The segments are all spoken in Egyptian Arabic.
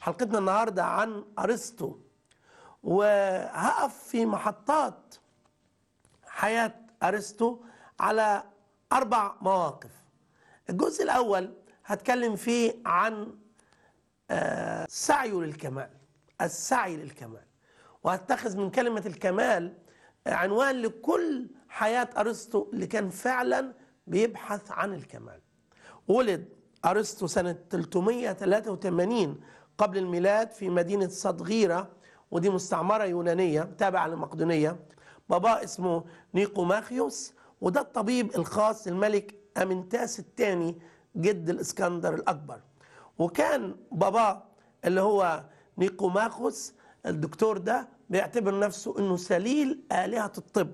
حلقتنا النهارده عن ارسطو وهقف في محطات حياه ارسطو على اربع مواقف الجزء الاول هتكلم فيه عن آه، سعيه للكمال السعي للكمال وهتخذ من كلمة الكمال عنوان لكل حياة أرسطو اللي كان فعلا بيبحث عن الكمال ولد أرسطو سنة 383 قبل الميلاد في مدينة صدغيرة ودي مستعمرة يونانية تابعة لمقدونية بابا اسمه نيقوماخيوس وده الطبيب الخاص للملك أمنتاس الثاني جد الإسكندر الأكبر وكان بابا اللي هو نيقوماخوس الدكتور ده بيعتبر نفسه انه سليل آلهة الطب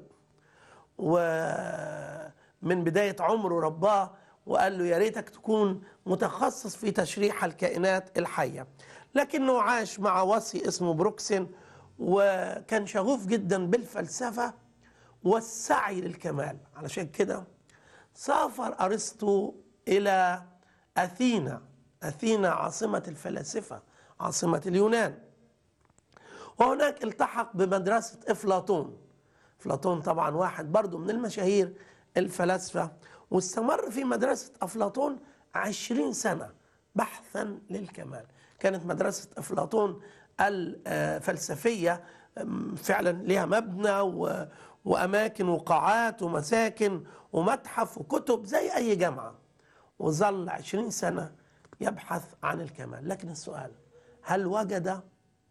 ومن بداية عمره رباه وقال له يا ريتك تكون متخصص في تشريح الكائنات الحية لكنه عاش مع وصي اسمه بروكسن وكان شغوف جدا بالفلسفة والسعي للكمال علشان كده سافر أرسطو إلى أثينا أثينا عاصمة الفلاسفة عاصمة اليونان وهناك التحق بمدرسة أفلاطون أفلاطون طبعا واحد برضو من المشاهير الفلاسفة واستمر في مدرسة أفلاطون عشرين سنة بحثا للكمال كانت مدرسة أفلاطون الفلسفية فعلا لها مبنى و... وأماكن وقاعات ومساكن ومتحف وكتب زي أي جامعة وظل عشرين سنة يبحث عن الكمال لكن السؤال هل وجد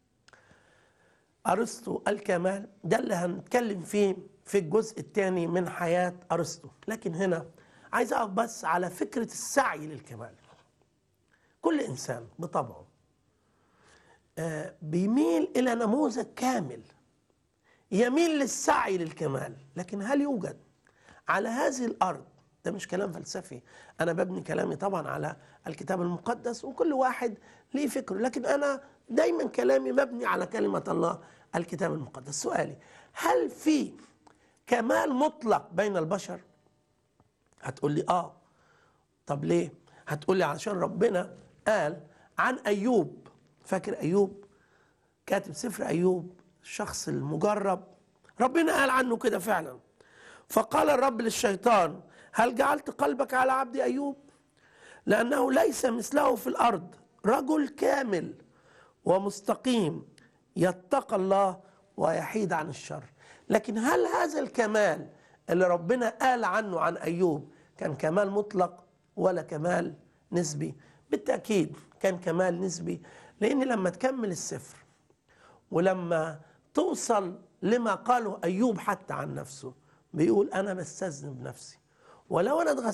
أرسطو الكمال ده اللي هنتكلم فيه في الجزء الثاني من حياة أرسطو لكن هنا عايز أقف بس على فكرة السعي للكمال كل إنسان بطبعه آه، بيميل إلى نموذج كامل يميل للسعي للكمال لكن هل يوجد على هذه الأرض ده مش كلام فلسفي أنا ببني كلامي طبعا على الكتاب المقدس وكل واحد ليه فكره لكن أنا دايما كلامي مبني على كلمة الله الكتاب المقدس سؤالي هل في كمال مطلق بين البشر هتقول لي آه طب ليه هتقول لي عشان ربنا قال عن أيوب فاكر أيوب كاتب سفر أيوب الشخص المجرب ربنا قال عنه كده فعلا فقال الرب للشيطان هل جعلت قلبك على عبد أيوب لأنه ليس مثله في الأرض رجل كامل ومستقيم يتقى الله ويحيد عن الشر لكن هل هذا الكمال اللي ربنا قال عنه عن أيوب كان كمال مطلق ولا كمال نسبي بالتأكيد كان كمال نسبي لأن لما تكمل السفر ولما توصل لما قاله أيوب حتى عن نفسه بيقول أنا بستذنب نفسي ولو أنا